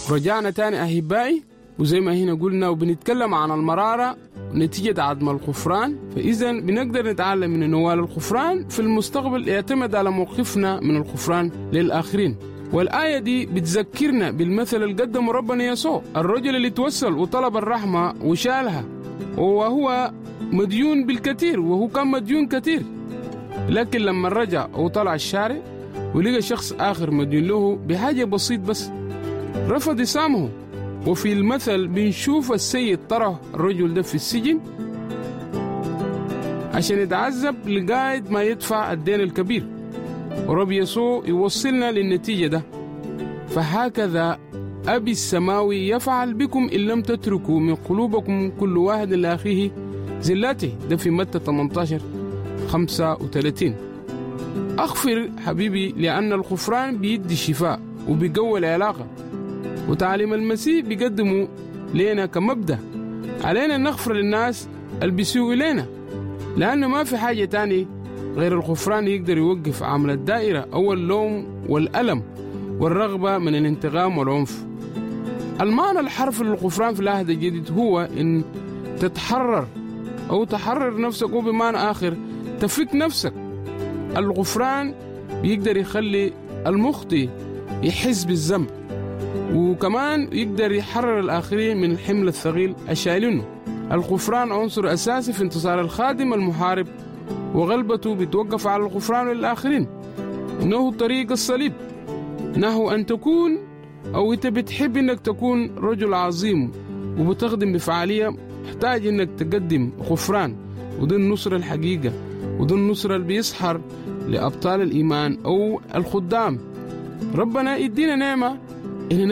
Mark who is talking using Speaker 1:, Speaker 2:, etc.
Speaker 1: رجعنا تاني أحبائي وزي ما هنا قلنا وبنتكلم عن المرارة نتيجة عدم الغفران فإذا بنقدر نتعلم من نوال الغفران في المستقبل يعتمد على موقفنا من الغفران للآخرين والآية دي بتذكرنا بالمثل اللي قدمه ربنا يسوع الرجل اللي توسل وطلب الرحمة وشالها وهو مديون بالكثير وهو كان مديون كثير لكن لما رجع وطلع الشارع ولقى شخص آخر مديون له بحاجة بسيط بس رفض يسامحه وفي المثل بنشوف السيد طرح الرجل ده في السجن عشان يتعذب لغاية ما يدفع الدين الكبير ورب يسوع يوصلنا للنتيجة ده فهكذا أبي السماوي يفعل بكم إن لم تتركوا من قلوبكم كل واحد لأخيه زلاته ده في متى 18 35 أغفر حبيبي لأن الغفران بيدي شفاء وبيقوي العلاقة وتعليم المسيح بيقدمه لنا كمبدأ علينا نغفر للناس اللي بيسوء إلينا لأنه ما في حاجة تاني غير الغفران يقدر يوقف عمل الدائرة أو اللوم والألم والرغبة من الانتقام والعنف المعنى الحرفي للغفران في العهد الجديد هو إن تتحرر أو تحرر نفسك وبمعنى آخر تفك نفسك الغفران بيقدر يخلي المخطئ يحس بالذنب وكمان يقدر يحرر الآخرين من الحمل الثقيل الشايلينه الغفران عنصر أساسي في انتصار الخادم المحارب وغلبته بتوقف على الغفران للآخرين إنه طريق الصليب إنه أن تكون أو أنت بتحب إنك تكون رجل عظيم وبتخدم بفعالية محتاج إنك تقدم غفران ودي النصرة الحقيقة ودي النصرة اللي بيسحر لأبطال الإيمان أو الخدام ربنا يدينا نعمة